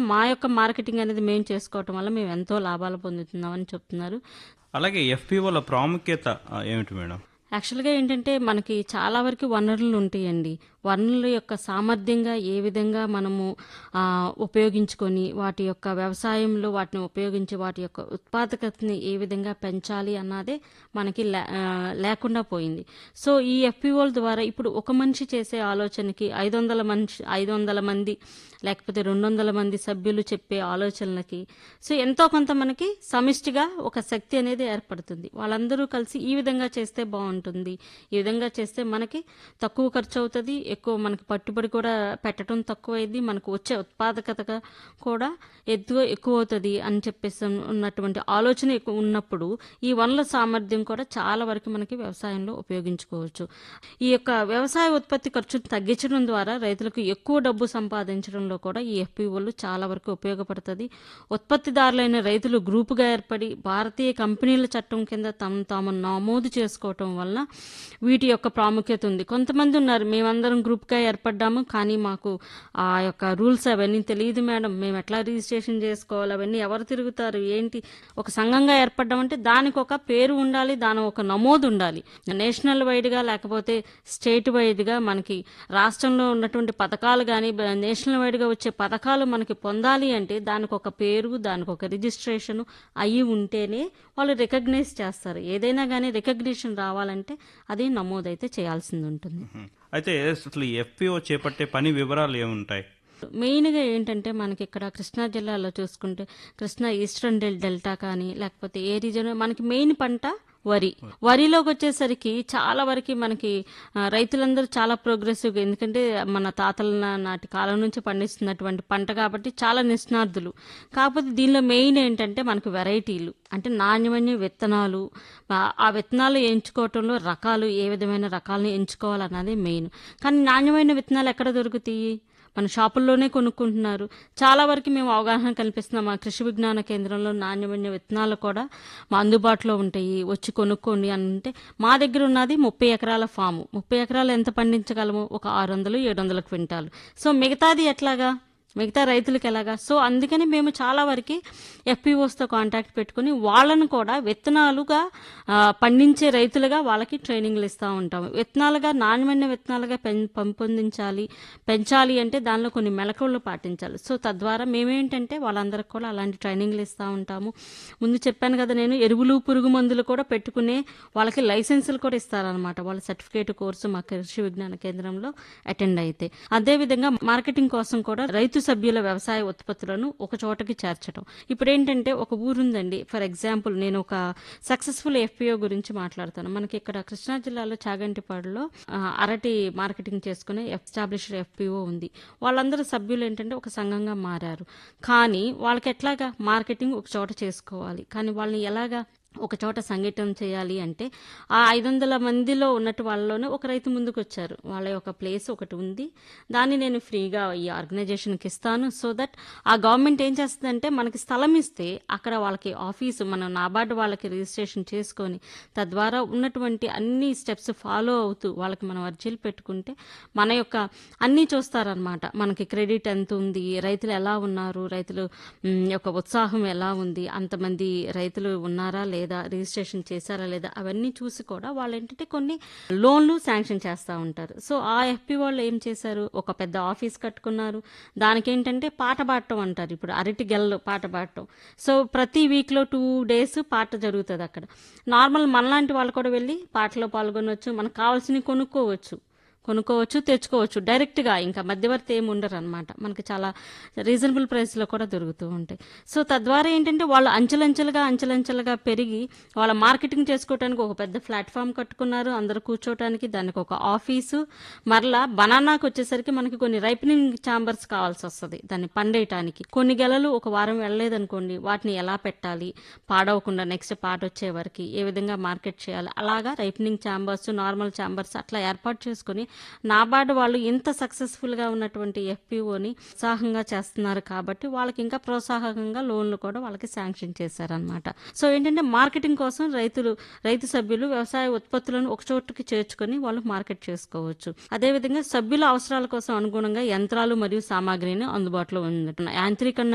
మా యొక్క మార్కెటింగ్ అనేది మేము చేసుకోవటం వల్ల మేము ఎంతో లాభాలు పొందుతున్నామని చెప్తున్నారు అలాగే ఎఫ్పిఓల ప్రాముఖ్యత ఆ, ఏమిటి మేడం యాక్చువల్గా ఏంటంటే మనకి చాలా వరకు వనరులు ఉంటాయండి వనరుల యొక్క సామర్థ్యంగా ఏ విధంగా మనము ఆ, ఉపయోగించుకొని వాటి యొక్క వ్యవసాయంలో వాటిని ఉపయోగించి వాటి యొక్క ఉత్పాదకతని ఏ విధంగా పెంచాలి అన్నదే మనకి లే- ఆ, లేకుండా పోయింది సో ఈ ఎఫ్పిఓల ద్వారా ఇప్పుడు ఒక మనిషి చేసే ఆలోచనకి ఐదు వందల మనిషి ఐదు వందల మంది లేకపోతే రెండు వందల మంది సభ్యులు చెప్పే ఆలోచనలకి సో ఎంతో కొంత మనకి సమిష్టిగా ఒక శక్తి అనేది ఏర్పడుతుంది వాళ్ళందరూ కలిసి ఈ విధంగా చేస్తే బాగుంటుంది ఈ విధంగా చేస్తే మనకి తక్కువ ఖర్చు అవుతుంది ఎక్కువ మనకి పట్టుబడి కూడా పెట్టడం తక్కువైంది మనకు వచ్చే ఉత్పాదకత కూడా ఎక్కువ ఎక్కువ అవుతుంది అని చెప్పేసి ఉన్నటువంటి ఆలోచన ఎక్కువ ఉన్నప్పుడు ఈ వనరుల సామర్థ్యం కూడా చాలా వరకు మనకి వ్యవసాయంలో ఉపయోగించుకోవచ్చు ఈ యొక్క వ్యవసాయ ఉత్పత్తి ఖర్చును తగ్గించడం ద్వారా రైతులకు ఎక్కువ డబ్బు సంపాదించడంలో కూడా ఈ ఎఫ్పిఓలు చాలా వరకు ఉపయోగపడుతుంది ఉత్పత్తిదారులైన రైతులు గ్రూపుగా ఏర్పడి భారతీయ కంపెనీల చట్టం కింద తమ తాము నమోదు చేసుకోవటం వలన వీటి యొక్క ప్రాముఖ్యత ఉంది కొంతమంది ఉన్నారు మేమందరం గ్రూప్గా ఏర్పడ్డాము కానీ మాకు ఆ యొక్క రూల్స్ అవన్నీ తెలియదు మేడం మేము ఎట్లా రిజిస్ట్రేషన్ చేసుకోవాలి అవన్నీ ఎవరు తిరుగుతారు ఏంటి ఒక సంఘంగా ఏర్పడ్డామంటే దానికి ఒక పేరు ఉండాలి దాని ఒక నమోదు ఉండాలి నేషనల్ వైడ్గా లేకపోతే స్టేట్ వైడ్గా మనకి రాష్ట్రంలో ఉన్నటువంటి పథకాలు కానీ నేషనల్ వైడ్గా వచ్చే పథకాలు మనకి పొందాలి అంటే దానికి ఒక పేరు దానికి ఒక రిజిస్ట్రేషన్ అయ్యి ఉంటేనే వాళ్ళు రికగ్నైజ్ చేస్తారు ఏదైనా కానీ రికగ్నిషన్ రావాలంటే అది నమోదైతే చేయాల్సింది ఉంటుంది ఉమ్. అయితే అసలు ఈ ఎఫ్పిఓ చేపట్టే పని వివరాలు ఏముంటాయి మెయిన్గా ఏంటంటే మనకి ఇక్కడ కృష్ణా జిల్లాలో చూసుకుంటే కృష్ణా ఈస్టర్న్ డెల్ డెల్టా కానీ లేకపోతే ఏ రీజన్ మనకి మెయిన్ పంట వరి వరిలోకి వచ్చేసరికి చాలా వరకు మనకి ఆ, రైతులందరూ చాలా ప్రోగ్రెసివ్గా ఎందుకంటే మన తాతల నా- నాటి కాలం నుంచి పండిస్తున్నటువంటి పంట కాబట్టి చాలా నిష్ణార్థులు కాకపోతే దీనిలో మెయిన్ ఏంటంటే మనకి వెరైటీలు అంటే నాణ్యమైన విత్తనాలు ఆ- ఆ విత్తనాలు ఎంచుకోవటంలో రకాలు ఏ విధమైన రకాలను ఎంచుకోవాలన్నది మెయిన్ కానీ నాణ్యమైన విత్తనాలు ఎక్కడ దొరుకుతాయి మన షాపుల్లోనే కొనుక్కుంటున్నారు చాలా వరకు మేము అవగాహన కల్పిస్తున్నాం మా కృషి విజ్ఞాన కేంద్రంలో నాణ్యమైన విత్తనాలు కూడా మా అందుబాటులో ఉంటాయి వచ్చి కొనుక్కోండి అని అంటే మా దగ్గర ఉన్నది ముప్పై ఎకరాల ఫాము ముప్పై ఎకరాలు ఎంత పండించగలము ఒక ఆరు వందలు ఏడు వందల క్వింటాలు సో మిగతాది ఎట్లాగా మిగతా రైతులకు ఎలాగా సో అందుకని మేము చాలా వరకు ఎఫ్పిఓస్తో కాంటాక్ట్ పెట్టుకుని వాళ్ళను కూడా విత్తనాలుగా ఆ, పండించే రైతులుగా వాళ్ళకి ట్రైనింగ్లు ఇస్తూ ఉంటాము విత్తనాలుగా నాణ్యమైన విత్తనాలుగా పెం పెంపొందించాలి పెంచాలి అంటే దానిలో కొన్ని మెలకువలు పాటించాలి సో తద్వారా మేమేంటంటే వాళ్ళందరికీ కూడా అలాంటి ట్రైనింగ్లు ఇస్తూ ఉంటాము ముందు చెప్పాను కదా నేను ఎరువులు పురుగు మందులు కూడా పెట్టుకునే వాళ్ళకి లైసెన్సులు కూడా ఇస్తారనమాట వాళ్ళ సర్టిఫికేట్ కోర్సు మా కృషి విజ్ఞాన కేంద్రంలో అటెండ్ అయితే అదేవిధంగా మార్కెటింగ్ కోసం కూడా రైతు సభ్యుల వ్యవసాయ ఉత్పత్తులను ఒక చోటకి చేర్చడం ఇప్పుడు ఏంటంటే ఒక ఊరుందండి ఫర్ ఎగ్జాంపుల్ నేను ఒక సక్సెస్ఫుల్ ఎఫ్పిఓ గురించి మాట్లాడతాను మనకి ఇక్కడ కృష్ణా జిల్లాలో చాగంటిపాడులో ఆ, అరటి మార్కెటింగ్ చేసుకునే ఎస్టాబ్లిష్డ్ ఎఫ్పిఓ ఉంది వాళ్ళందరూ సభ్యులు ఏంటంటే ఒక సంఘంగా మారారు కానీ వాళ్ళకి ఎట్లాగా మార్కెటింగ్ ఒక చోట చేసుకోవాలి కానీ వాళ్ళని ఎలాగా ఒక చోట సంఘటన చేయాలి అంటే ఆ ఐదు వందల మందిలో ఉన్నట్టు వాళ్ళలోనే ఒక రైతు ముందుకు వచ్చారు వాళ్ళ యొక్క ప్లేస్ ఒకటి ఉంది దాన్ని నేను ఫ్రీగా ఈ ఆర్గనైజేషన్కి ఇస్తాను సో దట్ ఆ గవర్నమెంట్ ఏం చేస్తుందంటే మనకి స్థలం ఇస్తే అక్కడ వాళ్ళకి ఆఫీసు మనం నాబార్డు వాళ్ళకి రిజిస్ట్రేషన్ చేసుకొని తద్వారా ఉన్నటువంటి అన్ని స్టెప్స్ ఫాలో అవుతూ వాళ్ళకి మనం అర్జీలు పెట్టుకుంటే మన యొక్క అన్నీ చూస్తారనమాట మనకి క్రెడిట్ ఎంత ఉంది రైతులు ఎలా ఉన్నారు రైతులు మ్, యొక్క ఉత్సాహం ఎలా ఉంది అంతమంది రైతులు ఉన్నారా లేదా రిజిస్ట్రేషన్ చేశారా లేదా అవన్నీ చూసి కూడా వాళ్ళు ఏంటంటే కొన్ని లోన్లు శాంక్షన్ చేస్తూ ఉంటారు సో ఆ ఎఫ్పి వాళ్ళు ఏం చేశారు ఒక పెద్ద ఆఫీస్ కట్టుకున్నారు దానికి ఏంటంటే పాట పాడటం అంటారు ఇప్పుడు అరటి గెల్లు పాట పాడటం సో ప్రతి వీక్లో టూ డేస్ పాట జరుగుతుంది అక్కడ నార్మల్ మనలాంటి వాళ్ళు కూడా వెళ్ళి పాటలో పాల్గొనవచ్చు మనకు కావాల్సినవి కొనుక్కోవచ్చు కొనుక్కోవచ్చు తెచ్చుకోవచ్చు డైరెక్ట్గా ఇంకా మధ్యవర్తి ఏమి ఉండరు అనమాట మనకి చాలా రీజనబుల్ ప్రైస్లో కూడా దొరుకుతూ ఉంటాయి సో తద్వారా ఏంటంటే వాళ్ళు అంచెలంచెలుగా అంచెలంచెలుగా పెరిగి వాళ్ళ మార్కెటింగ్ చేసుకోవడానికి ఒక పెద్ద ప్లాట్ఫామ్ కట్టుకున్నారు అందరూ కూర్చోవడానికి దానికి ఒక ఆఫీసు మరలా బనానాకు వచ్చేసరికి మనకి కొన్ని రైపనింగ్ ఛాంబర్స్ కావాల్సి వస్తుంది దాన్ని పండేయటానికి కొన్ని గెలలు ఒక వారం వెళ్ళలేదనుకోండి వాటిని ఎలా పెట్టాలి పాడవకుండా నెక్స్ట్ పాట వచ్చే వరకు ఏ విధంగా మార్కెట్ చేయాలి అలాగా రైపనింగ్ ఛాంబర్స్ నార్మల్ ఛాంబర్స్ అట్లా ఏర్పాటు చేసుకుని నాబార్డు వాళ్ళు ఇంత సక్సెస్ఫుల్గా ఉన్నటువంటి ఎఫ్పిఓని ఉత్సాహంగా చేస్తున్నారు కాబట్టి వాళ్ళకి ఇంకా ప్రోత్సాహకంగా లోన్లు కూడా వాళ్ళకి శాంక్షన్ చేశారనమాట సో ఏంటంటే మార్కెటింగ్ కోసం రైతులు రైతు సభ్యులు వ్యవసాయ ఉత్పత్తులను ఒక చోటుకి చేర్చుకొని వాళ్ళు మార్కెట్ చేసుకోవచ్చు అదేవిధంగా సభ్యుల అవసరాల కోసం అనుగుణంగా యంత్రాలు మరియు సామాగ్రిని అందుబాటులో ఉంది యాంత్రీకరణ